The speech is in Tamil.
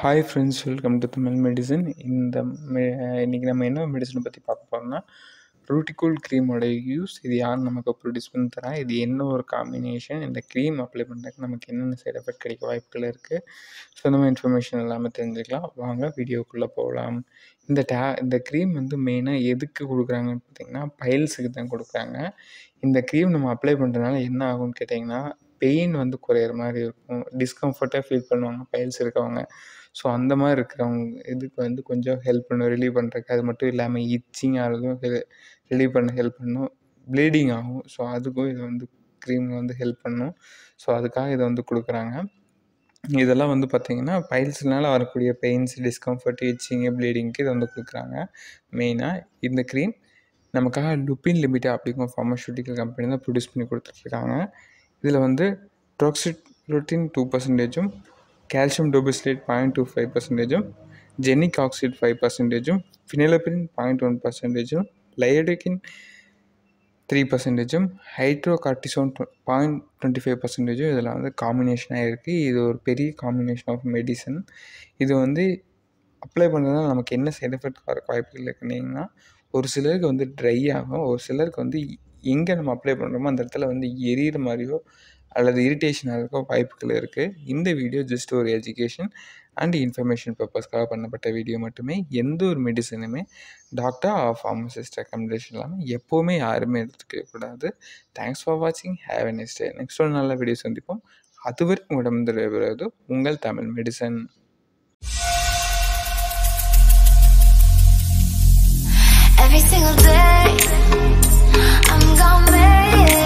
Hi friends welcome to Tamil medicine இந்த மெ இன்றைக்கி நம்ம என்ன மெடிசனை பற்றி பார்க்க போகிறோம்னா ரூட்டிகூல் க்ரீமோட யூஸ் இது யார் நமக்கு ப்ரொடியூஸ் பண்ணி தரா இது என்ன ஒரு காம்பினேஷன் இந்த க்ரீம் அப்ளை பண்ணுறதுக்கு நமக்கு என்னென்ன சைட் எஃபெக்ட் கிடைக்க வாய்ப்புகள் இருக்குது ஸோ இந்த மாதிரி இன்ஃபர்மேஷன் எல்லாமே தெரிஞ்சுக்கலாம் வாங்க வீடியோக்குள்ளே போகலாம் இந்த டே இந்த க்ரீம் வந்து மெயினாக எதுக்கு கொடுக்குறாங்கன்னு பார்த்தீங்கன்னா பைல்ஸுக்கு தான் கொடுக்குறாங்க இந்த க்ரீம் நம்ம அப்ளை பண்ணுறதுனால என்ன ஆகும்னு கேட்டிங்கன்னா பெயின் வந்து குறையிற மாதிரி இருக்கும் டிஸ்கம்ஃபர்ட்டாக ஃபீல் பண்ணுவாங்க பைல்ஸ் இருக்கவங்க ஸோ அந்த மாதிரி இருக்கிறவங்க இதுக்கு வந்து கொஞ்சம் ஹெல்ப் பண்ணும் ரிலீவ் பண்ணுறதுக்கு அது மட்டும் இல்லாமல் இச்சிங் ஆகிறதும் ரிலீவ் பண்ண ஹெல்ப் பண்ணும் ப்ளீடிங் ஆகும் ஸோ அதுக்கும் இது வந்து க்ரீம் வந்து ஹெல்ப் பண்ணும் ஸோ அதுக்காக இதை வந்து கொடுக்குறாங்க இதெல்லாம் வந்து பார்த்திங்கன்னா பைல்ஸ்னால வரக்கூடிய பெயின்ஸ் டிஸ்கம்ஃபர்ட் இச்சிங்கு ப்ளீடிங்க்கு இதை வந்து கொடுக்குறாங்க மெயினாக இந்த க்ரீம் நமக்காக லுப்பின் லிமிட்டா அப்படிங்கிற ஃபார்மசூட்டிக்கல் கம்பெனி தான் ப்ரொடியூஸ் பண்ணி கொடுத்துட்ருக்காங்க இதில் வந்து ட்ரோக்சிட்ரோட்டின் டூ பர்சன்டேஜும் calcium dobesilate point two five பர்சன்டேஜும் ஜெனிக் ஆக்சைட் ஃபைவ் பர்சன்டேஜும் ஃபினிலபின் பாயிண்ட் ஒன் பர்சன்டேஜும் லயோடிக்கின் த்ரீ பர்சன்டேஜும் hydrocortisone point twenty five பர்சன்டேஜும் இதில் வந்து காம்பினேஷனாக இருக்குது இது ஒரு பெரிய காம்பினேஷன் ஆஃப் மெடிசன் இது வந்து அப்ளை பண்ணுறதுனால நமக்கு என்ன சைட் எஃபெக்ட் வர வாய்ப்புகள் இருக்குன்னா ஒரு சிலருக்கு வந்து ட்ரை ஆகும் ஒரு சிலருக்கு வந்து எங்கே நம்ம அப்ளை பண்ணுறோமோ அந்த இடத்துல வந்து எரியிற மாதிரியோ அல்லது இரிட்டேஷன் ஆகிறதுக்கோ வாய்ப்புகள் இருக்குது இந்த வீடியோ ஜஸ்ட் ஒரு எஜுகேஷன் அண்ட் இன்ஃபர்மேஷன் பர்பஸ்க்காக பண்ணப்பட்ட வீடியோ மட்டுமே எந்த ஒரு மெடிசனுமே டாக்டர் ஆர் ஃபார்மசிஸ்ட் ரெக்கமெண்டேஷன் இல்லாமல் எப்போவுமே யாருமே எடுத்துக்க கூடாது தேங்க்ஸ் ஃபார் வாட்சிங் have a next day next ஒரு நல்ல வீடியோ சந்திப்போம் அதுவரை உங்களிடம் விரைவது உங்கள் Tamil medicine Every single day, I'm gonna make it.